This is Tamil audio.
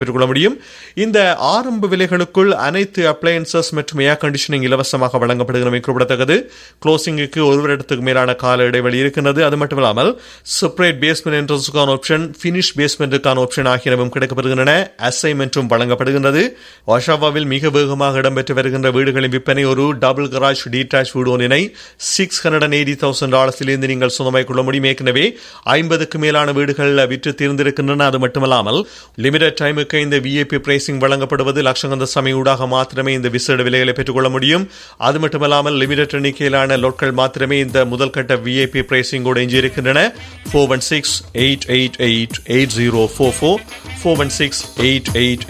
பெற்றுக்கொள்ள முடியும் இந்த ஆரம்ப விலைகளுக்குள் அனைத்து அப்ளையன்சஸ் மற்றும் ஏர் கண்டிஷனிங் இலவசமாக வழங்கப்படுகிறது குறிப்பிடத்தக்கது க்ளோசிங்குக்கு ஒரு வருடத்துக்கு மேலான கால இடைவெளி இருக்கின்றது அது மட்டுமில்லாமல் செப்பரேட் பேஸ்மெண்ட் என்ட்ரன்ஸுக்கான ஆப்ஷன் ஃபினிஷ் பேஸ்மெண்ட்டுக்கான ஆப்ஷன் ஆகியனவும் கிடைக்கப்படுகின்றன அசைன்மெண்ட்டும் வழங்கப்படுகின்றது ஒஷாவாவில் மிக வேகமாக இடம்பெற்று வருகின்ற வீடுகளின் விற்பனை ஒரு டபுள் கராஜ் டீடாச் வீடு ஒன்றினை six hundred and eighty thousand டாலர்ஸிலிருந்து நீங்கள் சொந்தமாய் கொள்ள முடியும் ஏற்கனவே ஐம்பதுக்கு மேலான வீடுகள் விற்று தீர்ந்திருக்கின்றன அது மட்டுமல்லாமல் லிமிடெட் டைமுக்கு இந்த விஐபி பிரைசிங் வழங்கப்படுவது லட்சங்கந்த சமய ஊடாக மாத்திரமே இந்த விசேட விலைகளை பெற்றுக்கொள்ள முடியும் அது மட்டுமல்லாமல் லிமிடெட் எண்ணிக்கையிலான லோட்கள் மாத்திரமே இந்த முதல் கட்ட விஐபி பிரைசிங்கோடு எஞ்சியிருக்கின்றன four one six eight eight eight eight zero four four four one six eight eight